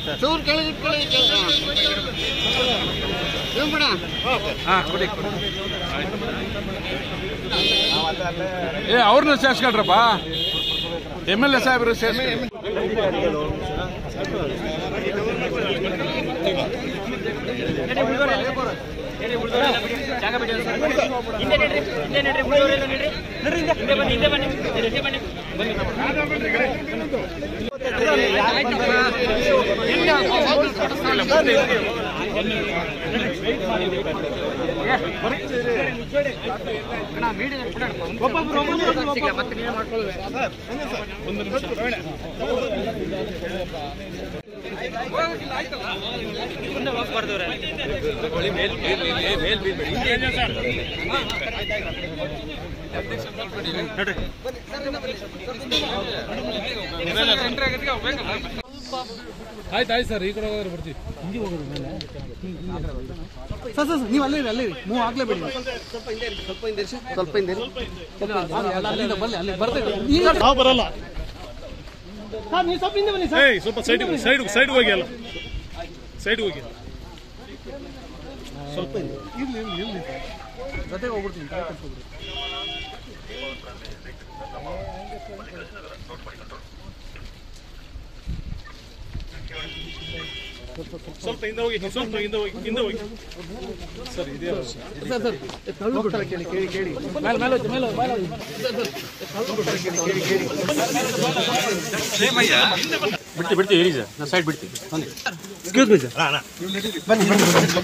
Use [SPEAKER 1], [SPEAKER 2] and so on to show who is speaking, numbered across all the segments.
[SPEAKER 1] ಚೂರು ಕೆಳಗೆ ಕೆಳಗೆ ಏನು ಬೇಡ
[SPEAKER 2] ಹಾಂ ಕೊಡಿ ಕೊಡಿ ಏ ಅವ್ರನ್ನ ಸೇರ್ಸ್ಕೊಳ್ರಪ್ಪ ಎಮ್ ಎಲ್ ಎ ಸಾಹೇಬರು ಸೇರ್ಸ್ಕೊಳ್ಳಿ ಆಯ್ತು ಆಯ್ತು ಸರ್ ಈ ಕಡೆ ಹೋದ್ರೆ ಬರ್ತೀವಿ
[SPEAKER 3] ಸರ್ ಸರ್ ನೀವು ಅಲ್ಲೇ ಇರಿ ಅಲ್ಲೇ ಇರಿ ಮೂವ್ ಆಗ್ಲೇಬೇಡಿ
[SPEAKER 1] ಸ್ವಲ್ಪ ಹಿಂದೆ ಇರಿ.
[SPEAKER 3] ಅಲ್ಲಿಂದ ಬರ್ಲಿ ಅಲ್ಲಿ ಬರ್ತೇವೆ ಈಗ
[SPEAKER 4] ನಾವು ಬರಲ್ಲ
[SPEAKER 3] ಸರ್ ನೀವು ಸ್ವಲ್ಪ ಹಿಂದೆ ಬನ್ನಿ ಸರ್
[SPEAKER 4] ಏಯ್ ಸ್ವಲ್ಪ ಸೈಡ್ ಸೈಡ್ ಸೈಡ್ ಹೋಗಿ ಅಲ್ಲ ಸೈಡ್ ಹೋಗಿ
[SPEAKER 3] ಜೊತೆಗೆ ಹೋಗ್ಬಿಡ್ತೀನಿ ತಲೆ ಕೆಡ್ಸ್ಕೊಬಿಡಿ.
[SPEAKER 4] ಸ್ವಲ್ಪ ಹಿಂದೆ ಹೋಗಿ ಸ್ವಲ್ಪ ಹಿಂದೆ ಹೋಗಿ ಹಿಂದೆ ಹೋಗಿ ಸರ್ ಇದೇ
[SPEAKER 3] ಸರ್ ಸರ್ ಹೋಗ್ತಾರೆ ಕೇಳಿ ಕೇಳಿ ಕೇಳಿ ಮೇಲೆ ಮೇಲೆ ಹೋಗಿ, ಮೇಲೆ ಹೋಗಿ, ಮೇಲೆ ಹೋಗಿ.
[SPEAKER 4] ಬಿಡ್ತಿ ಬಿಡ್ತಿ ಇರಿ ಸರ್ ನಾ ಸೈಡ್ ಬಿಡ್ತಿ
[SPEAKER 3] ಎಕ್ಸ್ಕ್ಯೂಸ್ ಮಿ ಸರ್ ಬನ್ನಿ ಬನ್ನಿ ಬನ್ನಿ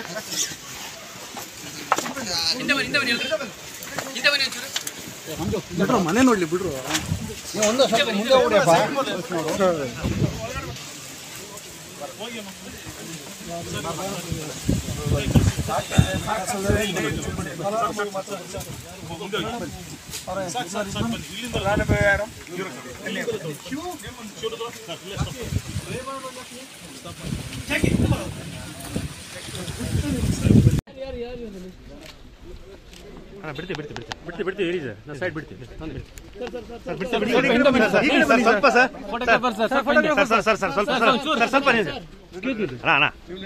[SPEAKER 3] ಬಿಡ್ರು ಮನೆ ನೋಡ್ಲಿ ಬಿಡ್ರು
[SPEAKER 4] ಹಾಂ ಬಿಡ್ತಿ ಬಿಡ್ತಿ ಬಿಡ್ತಿ ಬಿಡ್ತಿ ಬಿಡ್ತಿ ಇರಿ ಸರ್ ನಾ ಸೈಡ್ ಬಿಡ್ತಿ
[SPEAKER 3] ಸ್ವಲ್ಪ ಸರ್ ಫೋಟೋಗ್ರಾಫರ್ ಸರ್ ಸ್ವಲ್ಪ ಹಿಂದೆ.
[SPEAKER 4] ಸರ್ ಸರ್ ಸರ್ ಸ್ವಲ್ಪ ಸರ್ ಸ್ವಲ್ಪ ಅಣ್ಣ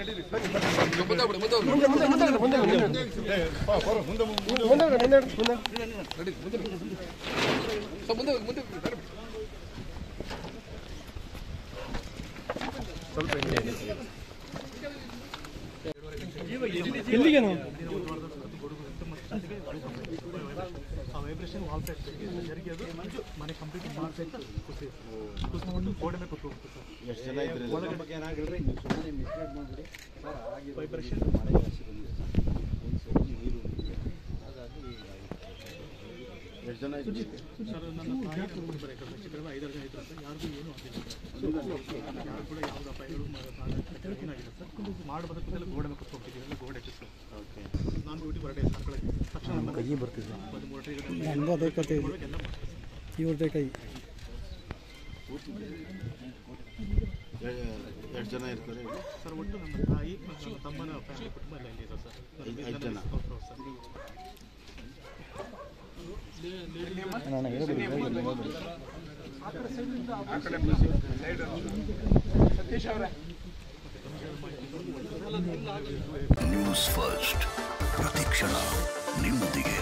[SPEAKER 3] ನನಗೂ ಅದೇ ಕತೆ ಇದೆ ಇವ್ರದೇ ಕೈ
[SPEAKER 5] ಎಷ್ಟು ಜನ ಇರ್ತಾರೆ
[SPEAKER 4] ಸರ್ ಒಟ್ಟು ನನ್ನ ತಾಯಿ ನನ್ನ ತಮ್ಮನ ಫ್ಯಾಮಿಲಿ ಕುಟುಂಬ ಎಲ್ಲ ಇಲ್ಲಿದೆ ಸರ್
[SPEAKER 5] ಐದು ಜನ
[SPEAKER 6] ನ್ಯೂಸ್ ಫಸ್ಟ್ ಪ್ರತಿಕ್ಷಣ ನಿಮ್ಮೊಂದಿಗೆ